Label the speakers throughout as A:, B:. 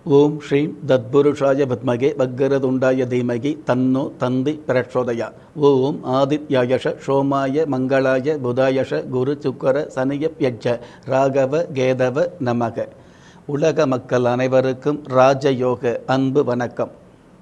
A: ஓம் ஸ்ரீம் தத்புருஷாய பத்மகே வக்கரதுண்டாய தீமகி தன்னோ தந்தி பிரச்சோதயா ஓம் ஆதித்யாயஷ சோமாய மங்களாய புதாயஷ குரு சுக்கர சனியப்யட்ச ராகவ கேதவ நமக உலக மக்கள் அனைவருக்கும் ராஜயோக அன்பு வணக்கம்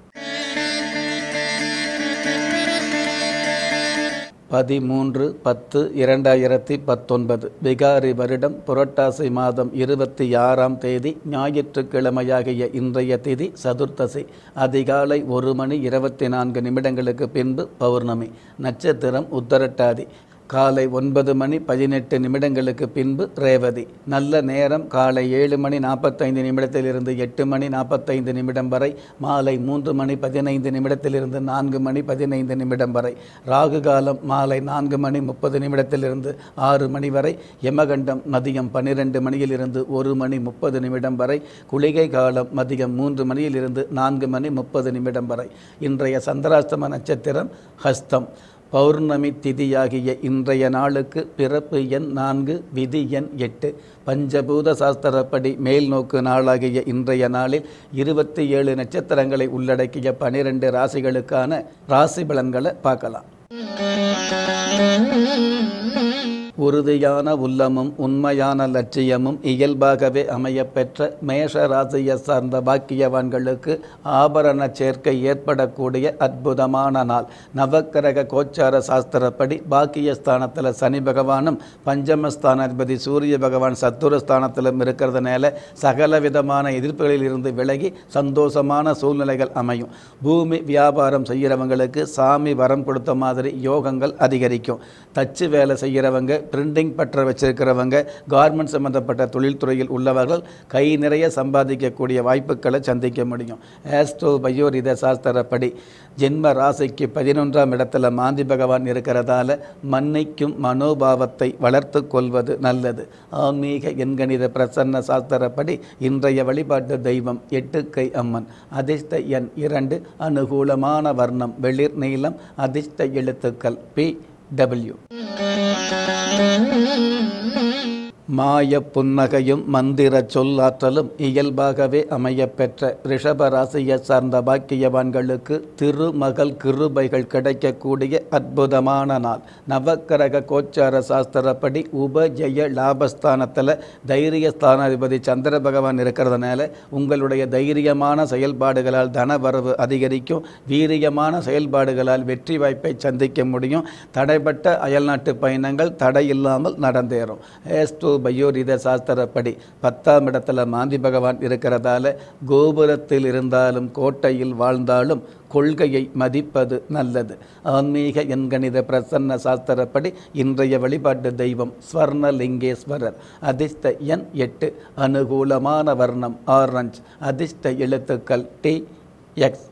A: பதிமூன்று பத்து இரண்டாயிரத்தி பத்தொன்பது பிகாரி வருடம் புரட்டாசி மாதம் இருபத்தி ஆறாம் தேதி ஞாயிற்றுக்கிழமையாகிய இன்றைய திதி சதுர்த்தசி அதிகாலை ஒரு மணி இருபத்தி நான்கு நிமிடங்களுக்கு பின்பு பௌர்ணமி நட்சத்திரம் உத்தரட்டாதி காலை ஒன்பது மணி பதினெட்டு நிமிடங்களுக்கு பின்பு ரேவதி நல்ல நேரம் காலை ஏழு மணி நாற்பத்தைந்து நிமிடத்திலிருந்து எட்டு மணி நாற்பத்தைந்து நிமிடம் வரை மாலை மூன்று மணி பதினைந்து நிமிடத்திலிருந்து நான்கு மணி பதினைந்து நிமிடம் வரை ராகு காலம் மாலை நான்கு மணி முப்பது நிமிடத்திலிருந்து ஆறு மணி வரை யமகண்டம் மதியம் பன்னிரெண்டு மணியிலிருந்து ஒரு மணி முப்பது நிமிடம் வரை குளிகை காலம் மதியம் மூன்று மணியிலிருந்து நான்கு மணி முப்பது நிமிடம் வரை இன்றைய சந்திராஷ்டம நட்சத்திரம் ஹஸ்தம் பௌர்ணமி திதியாகிய இன்றைய நாளுக்கு பிறப்பு எண் நான்கு விதி எண் எட்டு பஞ்சபூத சாஸ்திரப்படி மேல் நோக்கு நாளாகிய இன்றைய நாளில் இருபத்தி ஏழு நட்சத்திரங்களை உள்ளடக்கிய பனிரெண்டு ராசிகளுக்கான ராசி பலன்களை பார்க்கலாம் உறுதியான உள்ளமும் உண்மையான லட்சியமும் இயல்பாகவே அமையப்பெற்ற மேஷ ராசியை சார்ந்த பாக்கியவான்களுக்கு ஆபரண சேர்க்கை ஏற்படக்கூடிய அற்புதமான நாள் நவக்கிரக கோச்சார சாஸ்திரப்படி பாக்கியஸ்தானத்தில் சனி பகவானும் பஞ்சமஸ்தானாதிபதி சூரிய பகவான் சத்துரு ஸ்தானத்திலும் இருக்கிறதுனால சகல விதமான எதிர்ப்புகளில் இருந்து விலகி சந்தோஷமான சூழ்நிலைகள் அமையும் பூமி வியாபாரம் செய்கிறவங்களுக்கு சாமி வரம் கொடுத்த மாதிரி யோகங்கள் அதிகரிக்கும் தச்சு வேலை செய்கிறவங்க பிரிண்டிங் பற்ற வச்சிருக்கிறவங்க கார்மெண்ட் சம்மந்தப்பட்ட தொழில்துறையில் உள்ளவர்கள் கை நிறைய சம்பாதிக்கக்கூடிய வாய்ப்புகளை சந்திக்க முடியும் ஆஸ்ட்ரோ பயோரித சாஸ்திரப்படி ஜென்ம ராசிக்கு பதினொன்றாம் இடத்துல மாந்தி பகவான் இருக்கிறதால மன்னிக்கும் மனோபாவத்தை வளர்த்து கொள்வது நல்லது ஆன்மீக எண்கணித பிரசன்ன சாஸ்திரப்படி இன்றைய வழிபாட்டு தெய்வம் எட்டுக்கை அம்மன் அதிர்ஷ்ட எண் இரண்டு அனுகூலமான வர்ணம் வெளிர் நீளம் அதிர்ஷ்ட எழுத்துக்கள் பி டபிள்யூ மாய புன்னகையும் மந்திர சொல்லாற்றலும் இயல்பாகவே அமையப்பெற்ற ரிஷப ராசியை சார்ந்த பாக்கியவான்களுக்கு திருமகள் கிருபைகள் கிடைக்கக்கூடிய அற்புதமான நாள் நவக்கிரக கோச்சார சாஸ்திரப்படி உபஜய லாபஸ்தானத்தில் தைரிய ஸ்தானாதிபதி சந்திர பகவான் இருக்கிறதுனால உங்களுடைய தைரியமான செயல்பாடுகளால் தனவரவு அதிகரிக்கும் வீரியமான செயல்பாடுகளால் வெற்றி வாய்ப்பை சந்திக்க முடியும் தடைப்பட்ட அயல்நாட்டு பயணங்கள் தடையில்லாமல் நடந்தேறும் ஏஸ்டோ பயோரித சாஸ்திரப்படி பத்தாம் இடத்துல மாந்தி பகவான் இருக்கிறதால கோபுரத்தில் இருந்தாலும் கோட்டையில் வாழ்ந்தாலும் கொள்கையை மதிப்பது நல்லது ஆன்மீக எண்கணித பிரசன்ன சாஸ்திரப்படி இன்றைய வழிபாட்டு தெய்வம் ஸ்வர்ணலிங்கேஸ்வரர் அதிர்ஷ்ட எண் எட்டு அனுகூலமான வர்ணம் ஆரஞ்ச் அதிர்ஷ்ட எழுத்துக்கள் டி எக்ஸ்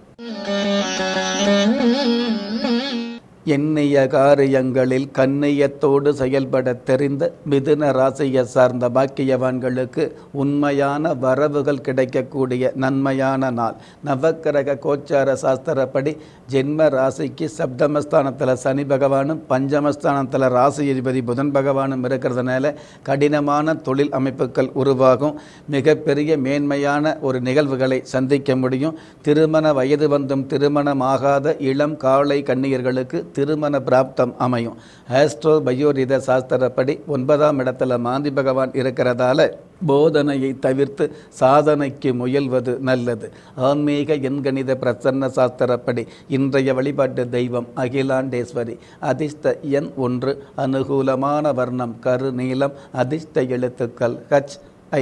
A: எண்ணிய காரியங்களில் கண்ணியத்தோடு செயல்பட தெரிந்த மிதுன ராசியை சார்ந்த பாக்கியவான்களுக்கு உண்மையான வரவுகள் கிடைக்கக்கூடிய நன்மையான நாள் நவக்கிரக கோச்சார சாஸ்திரப்படி ஜென்ம ராசிக்கு சப்தமஸ்தானத்தில் சனி பகவானும் பஞ்சமஸ்தானத்தில் ராசி அதிபதி புதன் பகவானும் இருக்கிறதுனால கடினமான தொழில் அமைப்புகள் உருவாகும் மிகப்பெரிய மேன்மையான ஒரு நிகழ்வுகளை சந்திக்க முடியும் திருமண வயது வந்தும் திருமணமாகாத இளம் காளை கன்னியர்களுக்கு திருமண பிராப்தம் அமையும் ஆஸ்ட்ரோ பயோரித சாஸ்திரப்படி ஒன்பதாம் இடத்துல மாந்தி பகவான் இருக்கிறதால போதனையை தவிர்த்து சாதனைக்கு முயல்வது நல்லது ஆன்மீக எண்கணித பிரசன்ன சாஸ்திரப்படி இன்றைய வழிபாட்டு தெய்வம் அகிலாண்டேஸ்வரி அதிர்ஷ்ட எண் ஒன்று அனுகூலமான வர்ணம் கரு நீளம் அதிர்ஷ்ட எழுத்துக்கள் ஹச் ஐ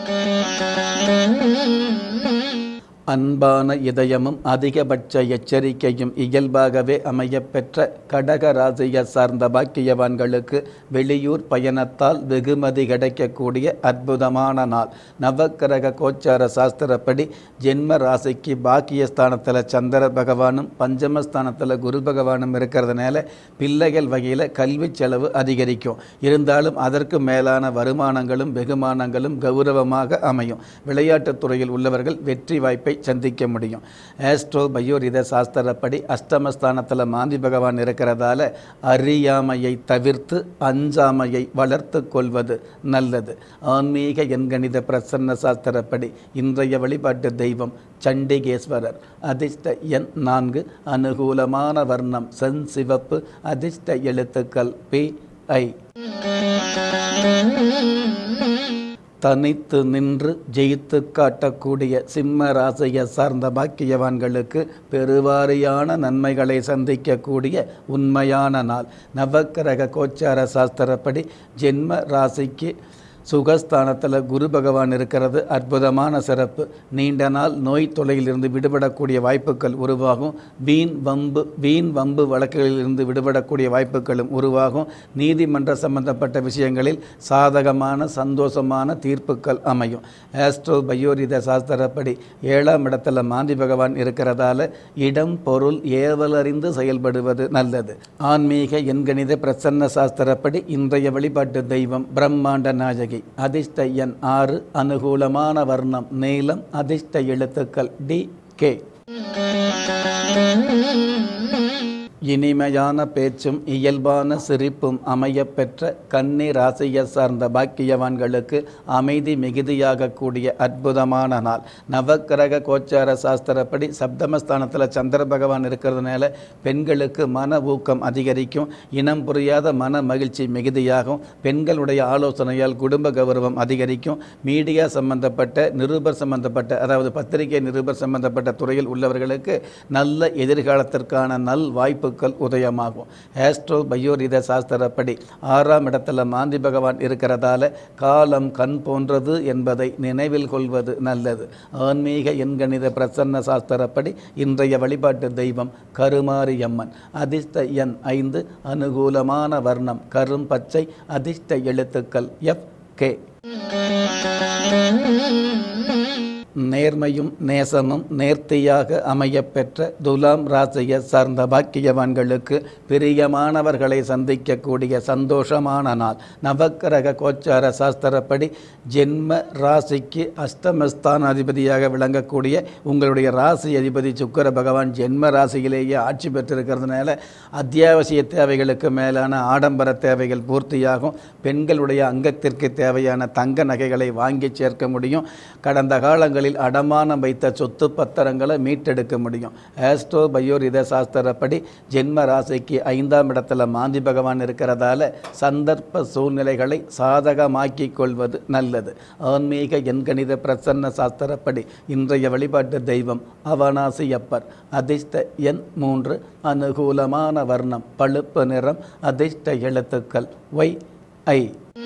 A: அன்பான இதயமும் அதிகபட்ச எச்சரிக்கையும் இயல்பாகவே அமையப்பெற்ற கடக ராசியை சார்ந்த பாக்கியவான்களுக்கு வெளியூர் பயணத்தால் வெகுமதி கிடைக்கக்கூடிய அற்புதமான நாள் நவக்கிரக கோச்சார சாஸ்திரப்படி ஜென்ம ராசிக்கு பாக்கியஸ்தானத்தில் சந்திர பகவானும் பஞ்சமஸ்தானத்தில் குரு பகவானும் இருக்கிறதுனால பிள்ளைகள் வகையில் கல்வி செலவு அதிகரிக்கும் இருந்தாலும் அதற்கு மேலான வருமானங்களும் வெகுமானங்களும் கௌரவமாக அமையும் விளையாட்டுத் துறையில் உள்ளவர்கள் வெற்றி வாய்ப்பை சந்திக்க முடியும் ஆஸ்ட்ரோ பயோரித சாஸ்திரப்படி அஷ்டமஸ்தானத்தில் மாந்தி பகவான் இருக்கிறதால அறியாமையை தவிர்த்து அஞ்சாமையை வளர்த்து கொள்வது நல்லது ஆன்மீக எண்கணித பிரசன்ன சாஸ்திரப்படி இன்றைய வழிபாட்டு தெய்வம் சண்டிகேஸ்வரர் அதிர்ஷ்ட எண் நான்கு அனுகூலமான வர்ணம் சென் சிவப்பு அதிர்ஷ்ட எழுத்துக்கள் பி ஐ தனித்து நின்று ஜெயித்து காட்டக்கூடிய சிம்ம ராசியை சார்ந்த பாக்கியவான்களுக்கு பெருவாரியான நன்மைகளை சந்திக்கக்கூடிய உண்மையான நாள் நவக்கிரக கோச்சார சாஸ்திரப்படி ஜென்ம ராசிக்கு சுகஸ்தானத்தில் குரு பகவான் இருக்கிறது அற்புதமான சிறப்பு நீண்ட நாள் நோய் தொலையிலிருந்து விடுபடக்கூடிய வாய்ப்புகள் உருவாகும் வீண் வம்பு வீண் வம்பு வழக்குகளிலிருந்து விடுபடக்கூடிய வாய்ப்புகளும் உருவாகும் நீதிமன்ற சம்பந்தப்பட்ட விஷயங்களில் சாதகமான சந்தோஷமான தீர்ப்புகள் அமையும் ஆஸ்ட்ரோ பயோரித சாஸ்திரப்படி ஏழாம் இடத்துல மாந்தி பகவான் இருக்கிறதால இடம் பொருள் ஏவலறிந்து செயல்படுவது நல்லது ஆன்மீக எண்கணித பிரசன்ன சாஸ்திரப்படி இன்றைய வழிபாட்டு தெய்வம் பிரம்மாண்ட நாயகி அதிர்ஷ்ட எண் ஆறு அனுகூலமான வர்ணம் நீலம் அதிர்ஷ்ட எழுத்துக்கள் டி கே இனிமையான பேச்சும் இயல்பான சிரிப்பும் அமையப்பெற்ற கன்னி ராசியை சார்ந்த பாக்கியவான்களுக்கு அமைதி மிகுதியாக கூடிய அற்புதமான நாள் நவக்கிரக கோச்சார சாஸ்திரப்படி சப்தமஸ்தானத்தில் சந்திர பகவான் இருக்கிறதுனால பெண்களுக்கு மன ஊக்கம் அதிகரிக்கும் இனம் புரியாத மன மகிழ்ச்சி மிகுதியாகும் பெண்களுடைய ஆலோசனையால் குடும்ப கௌரவம் அதிகரிக்கும் மீடியா சம்பந்தப்பட்ட நிருபர் சம்பந்தப்பட்ட அதாவது பத்திரிகை நிருபர் சம்பந்தப்பட்ட துறையில் உள்ளவர்களுக்கு நல்ல எதிர்காலத்திற்கான நல் வாய்ப்புகள் உதயமாகும் ஆஸ்ட்ரோ பயோரித சாஸ்திரப்படி ஆறாம் இடத்துல மாந்தி பகவான் இருக்கிறதால காலம் கண் போன்றது என்பதை நினைவில் கொள்வது நல்லது ஆன்மீக எண்கணித பிரசன்ன சாஸ்திரப்படி இன்றைய வழிபாட்டு தெய்வம் கருமாரியம்மன் அதிர்ஷ்ட எண் ஐந்து அனுகூலமான வர்ணம் கரும் பச்சை அதிர்ஷ்ட எழுத்துக்கள் எஃப் கே நேர்மையும் நேசமும் நேர்த்தியாக அமையப்பெற்ற துலாம் ராசியை சார்ந்த பாக்கியவான்களுக்கு பிரியமானவர்களை சந்திக்கக்கூடிய சந்தோஷமான நாள் நவக்கிரக கோச்சார சாஸ்திரப்படி ஜென்ம ராசிக்கு அஷ்டமஸ்தான அதிபதியாக விளங்கக்கூடிய உங்களுடைய ராசி அதிபதி சுக்கர பகவான் ஜென்ம ராசியிலேயே ஆட்சி பெற்றிருக்கிறதுனால அத்தியாவசிய தேவைகளுக்கு மேலான ஆடம்பர தேவைகள் பூர்த்தியாகும் பெண்களுடைய அங்கத்திற்கு தேவையான தங்க நகைகளை வாங்கி சேர்க்க முடியும் கடந்த காலங்களில் அடமானம் வைத்த சொத்து பத்திரங்களை மீட்டெடுக்க முடியும் ஆஸ்ட்ரோ பயோரித சாஸ்திரப்படி ஜென்ம ராசிக்கு ஐந்தாம் இடத்துல மாந்தி பகவான் இருக்கிறதால சந்தர்ப்ப சூழ்நிலைகளை சாதகமாக்கிக் கொள்வது நல்லது ஆன்மீக எண்கணித பிரசன்ன சாஸ்திரப்படி இன்றைய வழிபாட்டு தெய்வம் அவனாசியப்பர் அதிர்ஷ்ட எண் மூன்று அனுகூலமான வர்ணம் பழுப்பு நிறம் அதிர்ஷ்ட எழுத்துக்கள் ஒய் ஐ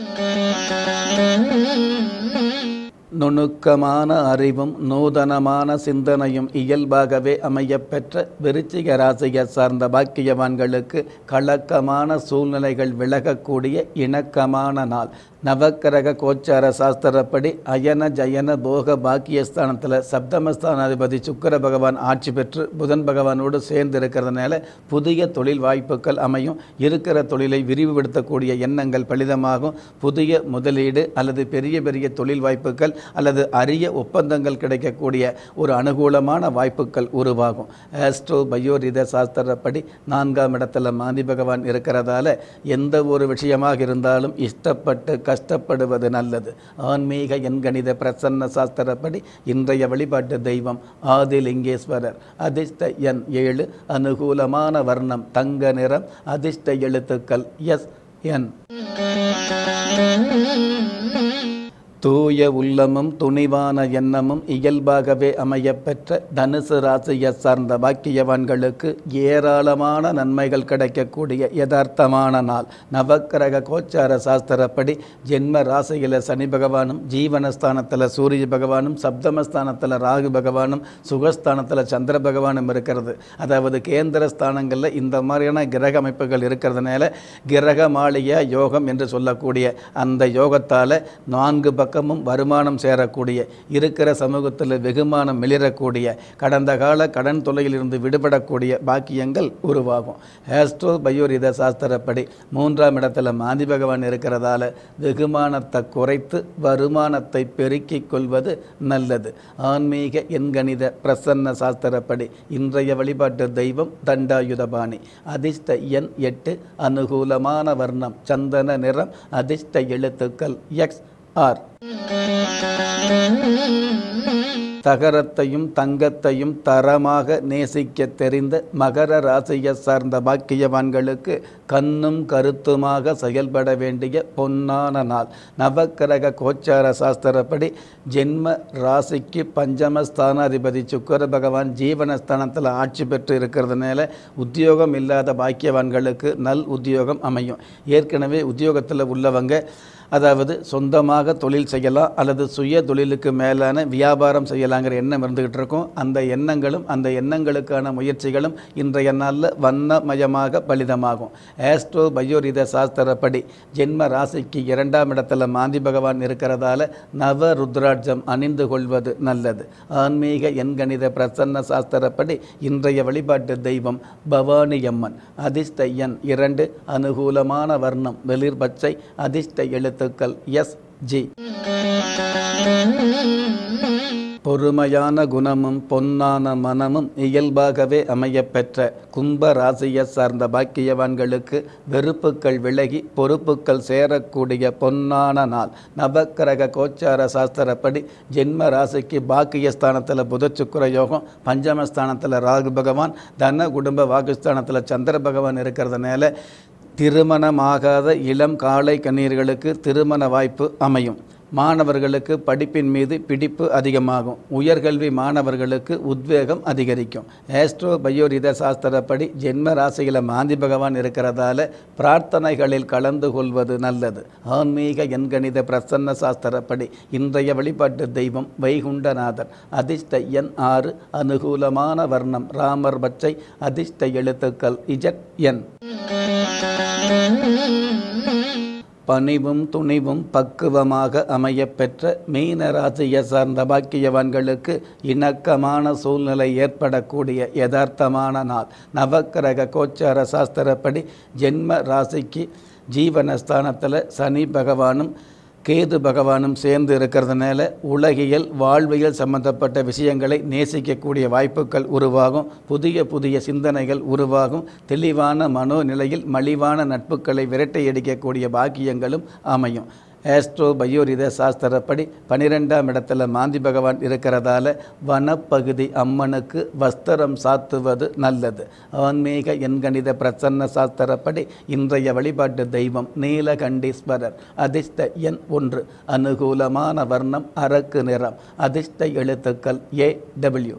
A: நுணுக்கமான அறிவும் நூதனமான சிந்தனையும் இயல்பாகவே அமையப்பெற்ற விருச்சிக ராசியை சார்ந்த பாக்கியவான்களுக்கு கலக்கமான சூழ்நிலைகள் விலகக்கூடிய இணக்கமான நாள் நவக்கிரக கோச்சார சாஸ்திரப்படி அயன ஜயன போக பாக்கியஸ்தானத்தில் சப்தமஸ்தானாதிபதி சுக்கர பகவான் ஆட்சி பெற்று புதன் பகவானோடு சேர்ந்து இருக்கிறதுனால புதிய தொழில் வாய்ப்புகள் அமையும் இருக்கிற தொழிலை விரிவுபடுத்தக்கூடிய எண்ணங்கள் பலிதமாகும் புதிய முதலீடு அல்லது பெரிய பெரிய தொழில் வாய்ப்புகள் அல்லது அரிய ஒப்பந்தங்கள் கிடைக்கக்கூடிய ஒரு அனுகூலமான வாய்ப்புகள் உருவாகும் ஆஸ்ட்ரோ பயோரித சாஸ்திரப்படி நான்காம் இடத்துல மாந்தி பகவான் இருக்கிறதால எந்த ஒரு விஷயமாக இருந்தாலும் இஷ்டப்பட்டு கஷ்டப்படுவது நல்லது ஆன்மீக எண்கணித பிரசன்ன சாஸ்திரப்படி இன்றைய வழிபாட்டு தெய்வம் ஆதிலிங்கேஸ்வரர் அதிர்ஷ்ட எண் ஏழு அனுகூலமான வர்ணம் தங்க நிறம் அதிர்ஷ்ட எழுத்துக்கள் எஸ் என் தூய உள்ளமும் துணிவான எண்ணமும் இயல்பாகவே அமையப்பெற்ற தனுசு ராசியை சார்ந்த பாக்கியவான்களுக்கு ஏராளமான நன்மைகள் கிடைக்கக்கூடிய யதார்த்தமான நாள் நவக்கிரக கோச்சார சாஸ்திரப்படி ஜென்ம ராசியில் சனி பகவானும் ஜீவனஸ்தானத்தில் சூரிய பகவானும் சப்தமஸ்தானத்தில் ராகு பகவானும் சுகஸ்தானத்தில் சந்திர பகவானும் இருக்கிறது அதாவது கேந்திர ஸ்தானங்களில் இந்த மாதிரியான கிரக அமைப்புகள் இருக்கிறதுனால கிரக மாளிகை யோகம் என்று சொல்லக்கூடிய அந்த யோகத்தால் நான்கு பக்க பக்கமும் வருமானம் சேரக்கூடிய இருக்கிற சமூகத்தில் வெகுமானம் மிளிரக்கூடிய கடந்த கால கடன் தொல்லையிலிருந்து விடுபடக்கூடிய பாக்கியங்கள் உருவாகும் ஆஸ்ட்ரோ பயோரித சாஸ்திரப்படி மூன்றாம் இடத்துல மாந்தி பகவான் இருக்கிறதால வெகுமானத்தை குறைத்து வருமானத்தை பெருக்கிக் கொள்வது நல்லது ஆன்மீக எண்கணித பிரசன்ன சாஸ்திரப்படி இன்றைய வழிபாட்டு தெய்வம் தண்டாயுதபாணி அதிர்ஷ்ட எண் எட்டு அனுகூலமான வர்ணம் சந்தன நிறம் அதிர்ஷ்ட எழுத்துக்கள் எக்ஸ் ஆர் தகரத்தையும் தங்கத்தையும் தரமாக நேசிக்க தெரிந்த மகர ராசியை சார்ந்த பாக்கியவான்களுக்கு கண்ணும் கருத்துமாக செயல்பட வேண்டிய பொன்னான நாள் நவக்கிரக கோச்சார சாஸ்திரப்படி ஜென்ம ராசிக்கு பஞ்சம ஸ்தானாதிபதி சுக்கர பகவான் ஜீவனஸ்தானத்தில் ஆட்சி பெற்று இருக்கிறதுனால உத்தியோகம் இல்லாத பாக்கியவான்களுக்கு நல் உத்தியோகம் அமையும் ஏற்கனவே உத்தியோகத்தில் உள்ளவங்க அதாவது சொந்தமாக தொழில் செய்யலாம் அல்லது சுய தொழிலுக்கு மேலான வியாபாரம் செய்யலாங்கிற எண்ணம் இருந்துகிட்டு இருக்கும் அந்த எண்ணங்களும் அந்த எண்ணங்களுக்கான முயற்சிகளும் இன்றைய நாளில் வண்ணமயமாக பலிதமாகும் ஆஸ்ட்ரோ பயோரித சாஸ்திரப்படி ஜென்ம ராசிக்கு இரண்டாம் இடத்துல மாந்தி பகவான் இருக்கிறதால நவ ருத்ராட்சம் அணிந்து கொள்வது நல்லது ஆன்மீக எண்கணித பிரசன்ன சாஸ்திரப்படி இன்றைய வழிபாட்டு தெய்வம் பவானி அம்மன் அதிர்ஷ்ட எண் இரண்டு அனுகூலமான வர்ணம் வெளிர் பச்சை அதிர்ஷ்ட எழுத்துக்கள் எஸ் ஜி பொறுமையான குணமும் பொன்னான மனமும் இயல்பாகவே அமையப்பெற்ற கும்ப ராசியை சார்ந்த பாக்கியவான்களுக்கு வெறுப்புக்கள் விலகி பொறுப்புக்கள் சேரக்கூடிய பொன்னான நாள் நவக்கிரக கோச்சார சாஸ்திரப்படி ஜென்ம ராசிக்கு பாக்கியஸ்தானத்தில் புதச்சுக்குர யோகம் பஞ்சமஸ்தானத்தில் ராகு பகவான் தன குடும்ப வாக்குஸ்தானத்தில் சந்திர பகவான் இருக்கிறதுனால திருமணமாகாத இளம் காளை கண்ணீர்களுக்கு திருமண வாய்ப்பு அமையும் மாணவர்களுக்கு படிப்பின் மீது பிடிப்பு அதிகமாகும் உயர்கல்வி மாணவர்களுக்கு உத்வேகம் அதிகரிக்கும் ஆஸ்ட்ரோ பயோரித சாஸ்திரப்படி ஜென்ம ராசியில் மாந்தி பகவான் இருக்கிறதால பிரார்த்தனைகளில் கலந்து கொள்வது நல்லது ஆன்மீக எண்கணித பிரசன்ன சாஸ்திரப்படி இன்றைய வழிபாட்டு தெய்வம் வைகுண்டநாதர் அதிர்ஷ்ட எண் ஆறு அனுகூலமான வர்ணம் ராமர் பச்சை அதிர்ஷ்ட எழுத்துக்கள் இஜட் என் பணிவும் துணிவும் பக்குவமாக அமையப்பெற்ற மீன ராசியை சார்ந்த பாக்கியவான்களுக்கு இணக்கமான சூழ்நிலை ஏற்படக்கூடிய யதார்த்தமான நாள் நவக்கிரக கோச்சார சாஸ்திரப்படி ஜென்ம ராசிக்கு ஜீவனஸ்தானத்தில் சனி பகவானும் கேது பகவானும் சேர்ந்து இருக்கிறதுனால உலகியல் வாழ்வியல் சம்பந்தப்பட்ட விஷயங்களை நேசிக்கக்கூடிய வாய்ப்புகள் உருவாகும் புதிய புதிய சிந்தனைகள் உருவாகும் தெளிவான மனோநிலையில் மலிவான நட்புகளை விரட்டையடிக்கக்கூடிய பாக்கியங்களும் அமையும் ஆஸ்ட்ரோ பயோரித சாஸ்திரப்படி பனிரெண்டாம் இடத்துல மாந்தி பகவான் இருக்கிறதால வனப்பகுதி அம்மனுக்கு வஸ்திரம் சாத்துவது நல்லது ஆன்மீக எண்கணித பிரசன்ன சாஸ்திரப்படி இன்றைய வழிபாட்டு தெய்வம் நீலகண்டீஸ்வரர் அதிர்ஷ்ட எண் ஒன்று அனுகூலமான வர்ணம் அரக்கு நிறம் அதிர்ஷ்ட எழுத்துக்கள் ஏ டபிள்யூ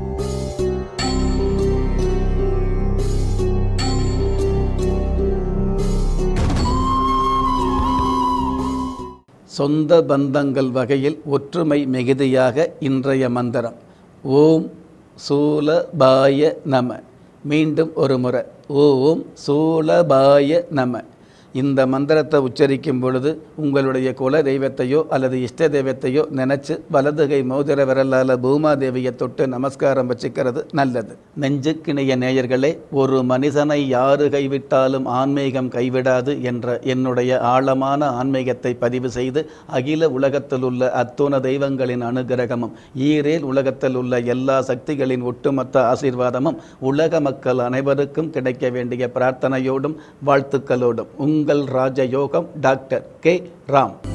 A: சொந்த பந்தங்கள் வகையில் ஒற்றுமை மிகுதியாக இன்றைய மந்திரம் ஓம் சூலபாய நம மீண்டும் ஒரு முறை ஓம் சூலபாய நம இந்த மந்திரத்தை உச்சரிக்கும் பொழுது உங்களுடைய குல தெய்வத்தையோ அல்லது இஷ்ட தெய்வத்தையோ நினச்சி வலதுகை மோதிர விரலால் பூமாதேவியை தொட்டு நமஸ்காரம் வச்சுக்கிறது நல்லது நெஞ்சுக்கிணைய நேயர்களே ஒரு மனிதனை யாரு கைவிட்டாலும் ஆன்மீகம் கைவிடாது என்ற என்னுடைய ஆழமான ஆன்மீகத்தை பதிவு செய்து அகில உலகத்தில் உள்ள அத்துண தெய்வங்களின் அனுகிரகமும் ஈரேல் உலகத்தில் உள்ள எல்லா சக்திகளின் ஒட்டுமொத்த ஆசீர்வாதமும் உலக மக்கள் அனைவருக்கும் கிடைக்க வேண்டிய பிரார்த்தனையோடும் வாழ்த்துக்களோடும் உங்கள் ராஜயோகம் டாக்டர் கே ராம்